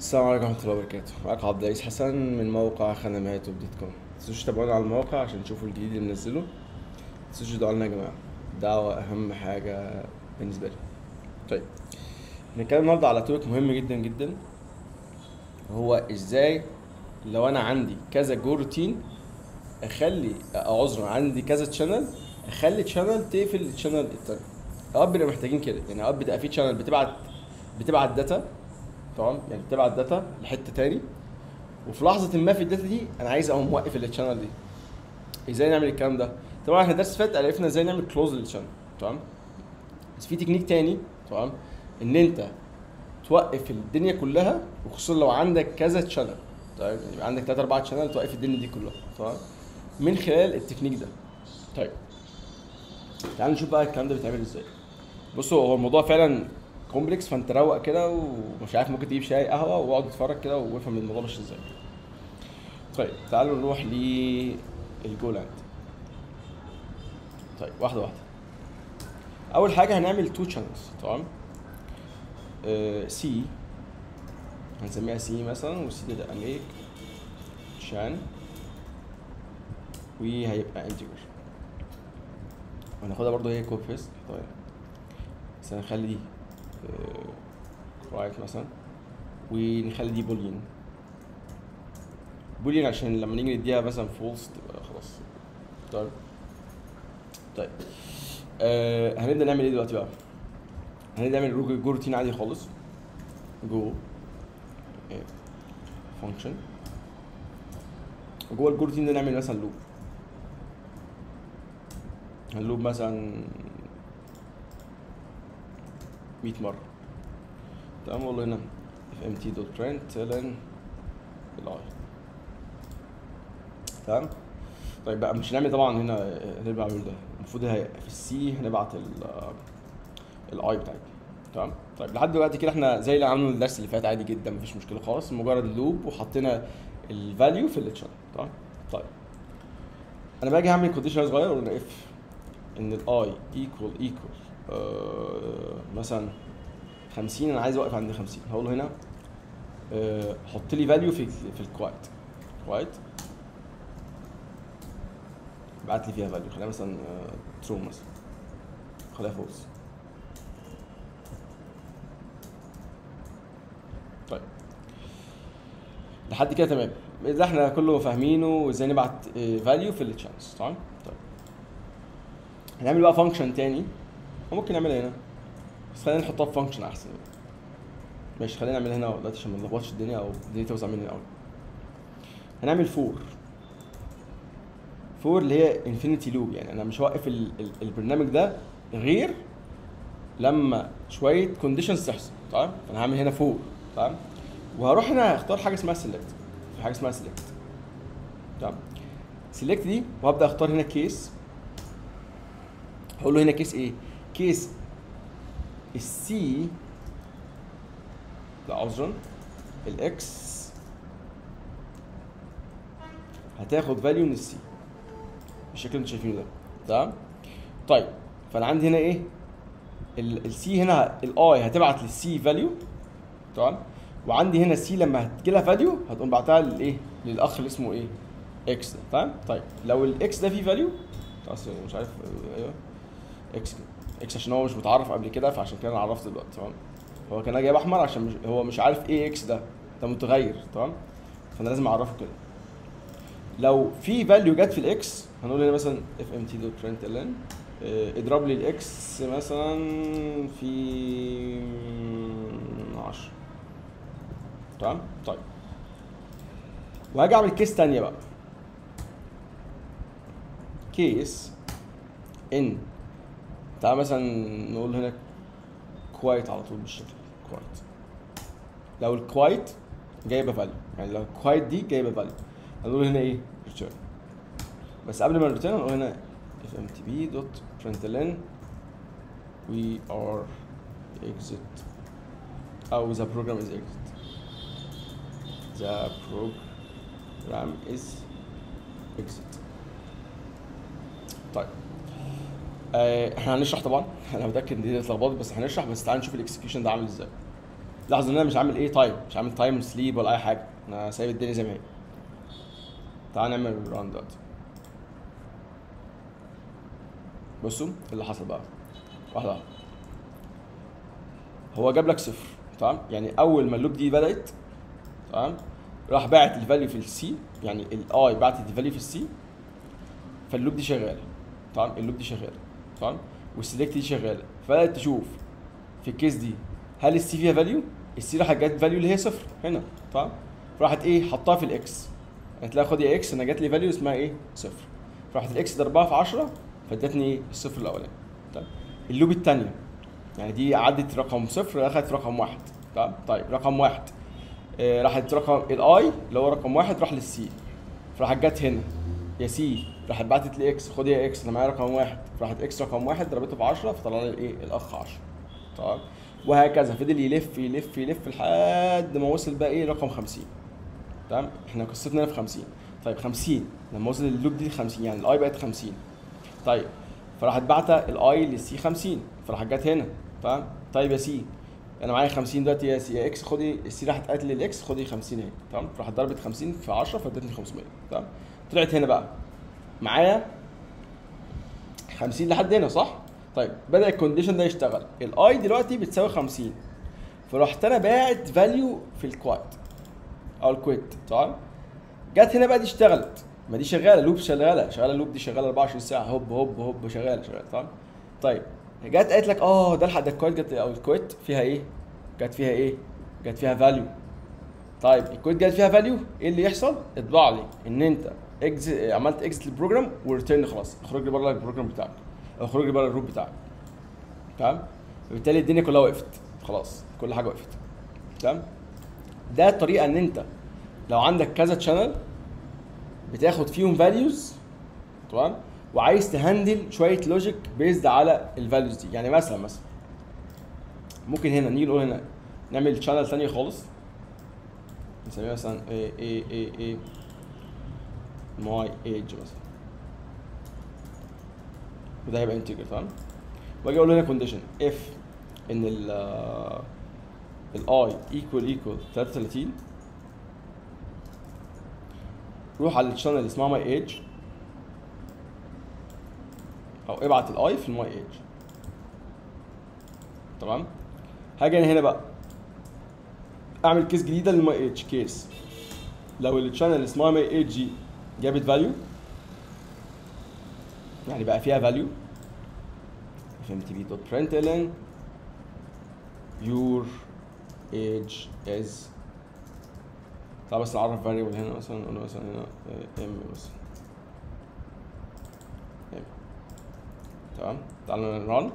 السلام عليكم ورحمة الله وبركاته معاك عبد العزيز حسن من موقع خدمات دوت كوم متنسوش تتابعونا على الموقع عشان تشوفوا الجديد اللي بنزله متنسوش تدعوا لنا يا جماعة الدعوة أهم حاجة بالنسبة لي طيب هنتكلم النهاردة على توبيك مهم جدا جدا هو ازاي لو أنا عندي كذا جو روتين أخلي أو عذرا عندي كذا تشانل أخلي تشانل تقفل التشانل التاني أوقات بنبقى محتاجين كده يعني أوقات بتبقى في تشانل بتبعت بتبعت داتا تمام يعني بتبعت داتا لحته تاني وفي لحظه ما في الداتا دي انا عايز اقوم موقف التشانل دي ازاي نعمل الكلام ده طبعا احنا درس فات عرفنا ازاي نعمل كلوز للتشانل تمام بس في تكنيك تاني تمام ان انت توقف الدنيا كلها وخصوصا لو عندك كذا تشانل طيب يعني يبقى عندك 3 4 تشانل توقف الدنيا دي كلها تمام من خلال التكنيك ده طيب تعالوا نشوف بقى الكلام ده بيتعمل ازاي بصوا هو الموضوع فعلا كومبلكس فانت روق كده ومش عارف ممكن تجيب شاي قهوه واقعد اتفرج كده وافهم الموضوع ماشي ازاي طيب تعالوا نروح للجولاند طيب واحده واحده اول حاجه هنعمل تو شانلز تمام سي هنسميها سي مثلا والسي ده تبقى ميك شان وهيبقى انتجر وهناخدها برضه هي كوب فيست طيب بس هنخلي دي رايت مثلا ونخلي دي بولين بولين عشان لما نيجي نديها مثلا فولس تبقى خلاص طيب طيب آه هنبدا نعمل ايه دلوقتي بقى هنبدا نعمل جو جو روتين عادي خالص جو فانكشن جوه الجو روتين ده نعمل مثلا لوب هنلوب مثلا 100 مره تمام والله هنا اف ام تي دوت برنت لن الاي تمام طيب بقى مش هنعمل طبعا هنا هنرجع نعمل ده المفروض هي في السي هنبعت الاي بتاعتنا تمام طيب لحد دلوقتي كده احنا زي اللي عملنا الدرس اللي فات عادي جدا مفيش مشكله خالص مجرد لوب وحطينا الفاليو في التشانل تمام طيب انا باجي اعمل كونديشن صغير قلنا اف ان الاي ايكوال ايكوال آه مثلا 50 انا عايز اوقف عند 50 هقول له هنا آه حط لي فاليو في في الكوايت كوايت بعت لي فيها فاليو خليها مثلا ترو مثلا خليها فولس طيب لحد كده تمام ده احنا كله فاهمينه وازاي نبعت فاليو في التشانس تمام طيب هنعمل بقى فانكشن تاني وممكن نعملها هنا بس خلينا نحطها في فانكشن احسن ماشي خلينا نعملها هنا دلوقتي عشان ما نلخبطش الدنيا او الدنيا توسع مني قوي هنعمل فور فور اللي هي انفينيتي لوب يعني انا مش هوقف ال ال البرنامج ده غير لما شويه كونديشنز تحصل تمام فانا هعمل هنا فور تمام وهروح هنا اختار حاجه اسمها سيلكت في حاجه اسمها سيلكت تمام سيلكت دي وهبدا اختار هنا كيس هقول له هنا كيس ايه كيس السي لا عذرا الاكس هتاخد فاليو من السي بالشكل اللي انتوا شايفينه ده تمام طيب فانا عندي هنا ايه السي هنا الاي هتبعت للسي فاليو تمام وعندي هنا السي لما هتجي لها فاليو هتقوم بعتها للايه للاخ اللي اسمه ايه اكس ده تمام طيب لو الاكس ده فيه فاليو خلاص مش عارف ايوه اكس كده اكس عشان هو مش متعرف قبل كده فعشان كده انا عرفت دلوقتي تمام هو كان جايب احمر عشان مش هو مش عارف ايه اكس ده ده متغير تمام فانا لازم اعرفه كده لو في فاليو جت في الاكس هنقول هنا مثلا اف ام تي دوت برنت ال ان اضرب لي الاكس مثلا في 10 تمام طيب وهاجي اعمل كيس تانية بقى كيس ان تعال مثلا نقول هنا كوايت على طول بالشكل كوايت لو الكوايت جايبه فاليو يعني لو الكوايت دي جايبه فاليو هنقول هنا ايه ريتيرن بس قبل ما نريتيرن هنقول هنا اف ام تي بي دوت println we are exit او the program is exit the program is exit طيب آه، احنا هنشرح طبعا انا متاكد ان دي اتلخبطت بس هنشرح بس تعال نشوف الاكسكيوشن ده عامل ازاي لاحظوا ان انا مش عامل ايه تايم مش عامل تايم سليب ولا اي حاجه انا سايب الدنيا زي ما هي تعال نعمل ران دلوقتي بصوا إيه اللي حصل بقى واحده واحده هو جاب لك صفر تمام يعني اول ما اللوب دي بدات تمام راح باعت الفاليو في السي يعني الاي بعتت الفاليو في السي فاللوب دي شغاله تمام اللوب دي شغاله تمام والسلكت دي شغاله فبدات تشوف في الكيس دي هل السي فيها فاليو السي راحت جت فاليو اللي هي صفر هنا تمام فراحت ايه حطها في الاكس قالت لها خد يا اكس انا جات لي فاليو اسمها ايه صفر فراحت الاكس ضربها في 10 فادتني ايه الصفر الاولاني طيب اللوب الثانيه يعني دي عدت رقم صفر اخذت رقم واحد تمام طيب رقم واحد آه راحت رقم الاي اللي هو رقم واحد راح للسي فراحت جت هنا يا سي راحت بعتت لي اكس خد يا اكس انا معايا رقم واحد فراحت اكس رقم واحد ضربته في 10 فطلع لي الايه الاخ 10 تمام وهكذا فضل يلف يلف يلف لحد ما وصل بقى ايه رقم 50 تمام احنا قصتنا هنا في 50 طيب 50 لما وصل اللوب دي ل 50 يعني الاي بقت 50 طيب فراحت بعتة الاي للسي 50 فراحت جت هنا تمام طيب يا سي انا معايا 50 دلوقتي يا سي يا اكس خدي السي راحت قالت لي الاكس خدي 50 اهي تمام راحت ضربت 50 في 10 فادتني 500 تمام طلعت هنا بقى معايا 50 لحد هنا صح؟ طيب بدا الكونديشن ده يشتغل الاي دلوقتي بتساوي 50 فرحت انا باعت فاليو في الكواد او الكويت تمام جت هنا بقى دي اشتغلت ما دي شغاله لوب شغاله شغاله اللوب دي شغاله 24 ساعه هوب هوب هوب شغاله شغاله تمام طيب جت قالت لك اه ده الحق ده الكويت جت او الكويت فيها ايه؟ جت فيها ايه؟ جت فيها فاليو طيب الكويت جت فيها فاليو ايه اللي يحصل؟ اطبع لي ان انت اكز عملت اكزت للبروجرام وريتيرن خلاص اخرج لي بره البروجرام بتاعك او اخرج لي بره الروب بتاعك تمام فبالتالي الدنيا كلها وقفت خلاص كل حاجه وقفت تمام ده الطريقه ان انت لو عندك كذا تشانل بتاخد فيهم فاليوز تمام وعايز تهندل شويه لوجيك بيزد على الفاليوز دي يعني مثلا مثلا ممكن هنا نيجي نقول هنا نعمل تشانل ثانيه خالص نسميها مثلا ايه ايه ايه ايه ماي ايج مثلا وده هيبقى انتجر تمام واجي اقول هنا كونديشن اف ان ال الاي ايكوال ايكوال 33 روح على الشانل اللي اسمها ماي ايج او ابعت الاي في الماي ايج تمام هاجي انا هنا بقى اعمل كيس جديده للماي ايج كيس لو الشانل اللي اسمها ماي ايج دي جابت فاليو يعني بقى فيها فاليو fmtv دوت println your age is تعال بس نعرف variable هنا مثلا نقول مثلا هنا m مثلا m تمام تعالوا نرن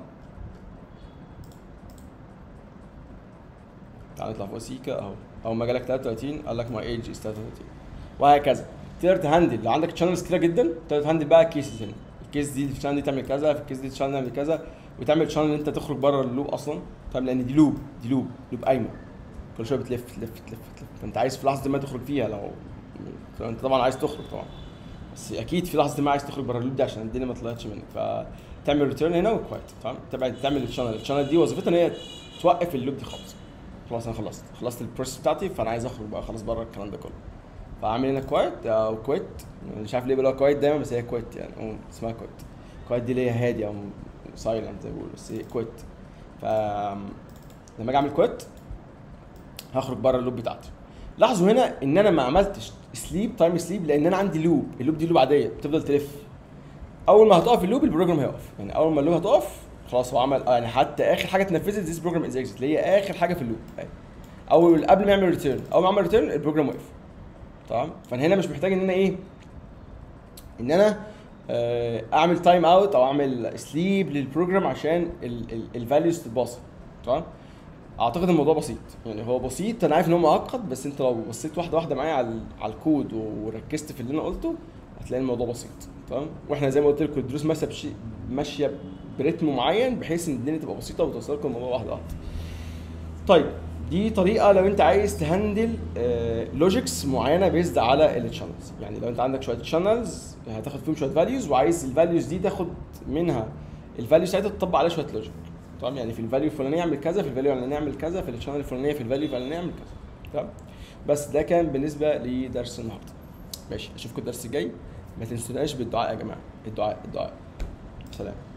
تعال نطلع فوق سيكا اهو اول ما جالك 33 قال لك my age is 33 وهكذا تقدر تهندل لو عندك شانلز كتير جدا تقدر تهندل بقى كيسز هنا الكيس دي الشانل دي تعمل كذا في الكيس دي الشانل تعمل كذا وتعمل شانل ان انت تخرج بره اللوب اصلا فاهم لان دي لوب دي لوب لوب قايمه كل شويه بتلف تلف تلف تلف فانت عايز في لحظه ما تخرج فيها لو انت طبعا عايز تخرج طبعا بس اكيد في لحظه ما عايز تخرج بره اللوب دي عشان الدنيا ما طلعتش منك فتعمل ريتيرن هنا وكويت تمام تبعد تعمل الشانل الشانل دي وظيفتها ان هي توقف اللوب دي خالص خلاص انا خلصت خلصت البروسيس بتاعتي فانا عايز اخرج بقى خلاص بره الكلام ده كله فعامل هنا كويت او كويت مش عارف ليه بيقولوا كويت دايما بس هي كويت يعني أو اسمها كويت كويت دي اللي هي هاديه او سايلنت زي ما بيقولوا بس هي كويت ف لما اجي اعمل كويت هخرج بره اللوب بتاعتي لاحظوا هنا ان انا ما عملتش سليب تايم سليب لان انا عندي لوب اللوب دي لوب عاديه بتفضل تلف اول ما هتقف اللوب البروجرام هيقف يعني اول ما اللوب هتقف خلاص هو عمل يعني حتى اخر حاجه اتنفذت ذيس بروجرام از اكزيت اللي هي اخر حاجه في اللوب اول قبل ما يعمل ريتيرن اول ما عمل ريتيرن البروجرام وقف تمام فانا هنا مش محتاج ان انا ايه ان انا آه، اعمل تايم اوت او اعمل سليب للبروجرام عشان الفاليوز تتباص تمام اعتقد الموضوع بسيط يعني هو بسيط انا عارف ان هو معقد بس انت لو بصيت واحده واحده معايا على على الكود وركزت في اللي انا قلته هتلاقي الموضوع بسيط تمام واحنا زي ما قلت لكم الدروس ماشيه بشي... ماشيه برتم معين بحيث ان الدنيا تبقى بسيطه وتوصل لكم الموضوع واحده واحده طيب دي طريقه لو انت عايز تهندل لوجيكس معينه بيزد على التشانلز يعني لو انت عندك شويه تشانلز هتاخد فيهم شويه فاليوز وعايز الفاليوز دي تاخد منها الفاليوز ساعتها تطبق عليها شويه لوجيك تمام يعني في الفاليو الفلانيه اعمل كذا في الفاليو الفلانيه اعمل كذا في الشانل الفلانيه في الفاليو الفلانيه اعمل كذا تمام بس ده كان بالنسبه لدرس النهارده ماشي اشوفكم الدرس الجاي ما تنسوناش بالدعاء يا جماعه الدعاء الدعاء سلام